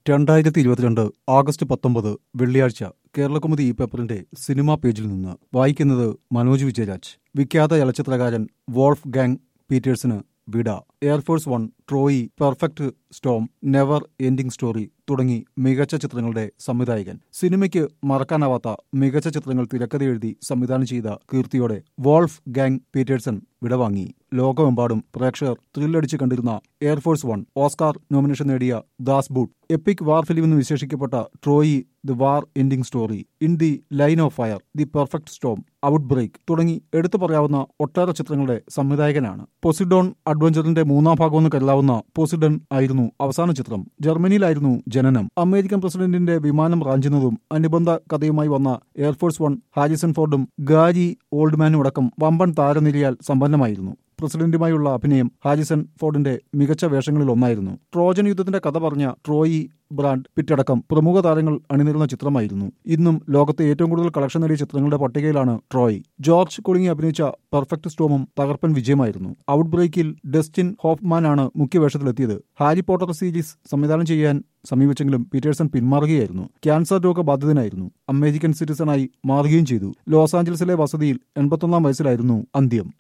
രണ്ടായിരത്തി ഇരുപത്തിരണ്ട് ആഗസ്റ്റ് പത്തൊമ്പത് വെള്ളിയാഴ്ച കേരളകൗമുദി ഈ പേപ്പറിന്റെ സിനിമാ പേജിൽ നിന്ന് വായിക്കുന്നത് മനോജ് വിജയരാജ് വിഖ്യാത ചലച്ചിത്രകാരൻ വോൾഫ് ഗാങ് പീറ്റേഴ്സിന് വിട Air Force One Troy perfect storm never ending story തുടങ്ങി മികച്ച ചിത്രങ്ങളുടെ സംവിധായകൻ സിനിമയ്ക്ക് മറക്കാനാവാത്ത മികച്ച ചിത്രങ്ങൾ തിരക്കഥ എഴുതി സംവിധാനം ചെയ്ത കീർത്തിയോടെ വോൾഫ് ഗാങ് പീറ്റേഴ്സൺ വിടവാങ്ങി ലോകമെമ്പാടും പ്രേക്ഷകർ ത്രില്ലടിച്ച് കണ്ടിരുന്ന എയർഫോഴ്സ് വൺ ഓസ്കാർ നോമിനേഷൻ നേടിയ Das Boot epic war film എന്ന് വിശേഷിക്കപ്പെട്ട Troy the war ending story in the line of fire the perfect storm outbreak തുടങ്ങി എടുത്തു പറയാവുന്ന ഒട്ടേറെ ചിത്രങ്ങളുടെ സംവിധായകനാണ് പൊസിഡോൺ അഡ്വഞ്ചറിന്റെ മൂന്നാം ഭാഗമെന്ന് കരുതാവുന്ന പോസിഡൺ ആയിരുന്നു അവസാന ചിത്രം ജർമ്മനിയിലായിരുന്നു ജനനം അമേരിക്കൻ പ്രസിഡന്റിന്റെ വിമാനം റാഞ്ചുന്നതും അനുബന്ധ കഥയുമായി വന്ന എയർഫോഴ്സ് വൺ ഹാരിസൺ ഫോർഡും ഗാരി ഓൾഡ്മാനും അടക്കം വമ്പൻ താരനിരയാൽ സമ്പന്നമായിരുന്നു പ്രസിഡന്റുമായുള്ള അഭിനയം ഹാരിസൺ ഫോർഡിന്റെ മികച്ച വേഷങ്ങളിൽ ഒന്നായിരുന്നു ട്രോജൻ യുദ്ധത്തിന്റെ കഥ പറഞ്ഞ ട്രോയി ബ്രാൻഡ് പിറ്റടക്കം പ്രമുഖ താരങ്ങൾ അണിനിരുന്ന ചിത്രമായിരുന്നു ഇന്നും ലോകത്തെ ഏറ്റവും കൂടുതൽ കളക്ഷൻ നേടിയ ചിത്രങ്ങളുടെ പട്ടികയിലാണ് ട്രോയ് ജോർജ് കുളിങ്ങി അഭിനയിച്ച പെർഫെക്റ്റ് സ്റ്റോമും തകർപ്പൻ വിജയമായിരുന്നു ഔട്ട് ബ്രേക്കിൽ ഡസ്റ്റിൻ ഹോഫ്മാനാണ് മുഖ്യവേഷത്തിലെത്തിയത് ഹാരി പോട്ടർ സീരീസ് സംവിധാനം ചെയ്യാൻ സമീപിച്ചെങ്കിലും പീറ്റേഴ്സൺ പിന്മാറുകയായിരുന്നു ക്യാൻസർ രോഗബാധിതനായിരുന്നു അമേരിക്കൻ സിറ്റിസണായി മാറുകയും ചെയ്തു ലോസ് ആഞ്ചലസിലെ വസതിയിൽ എൺപത്തൊന്നാം വയസ്സിലായിരുന്നു അന്ത്യം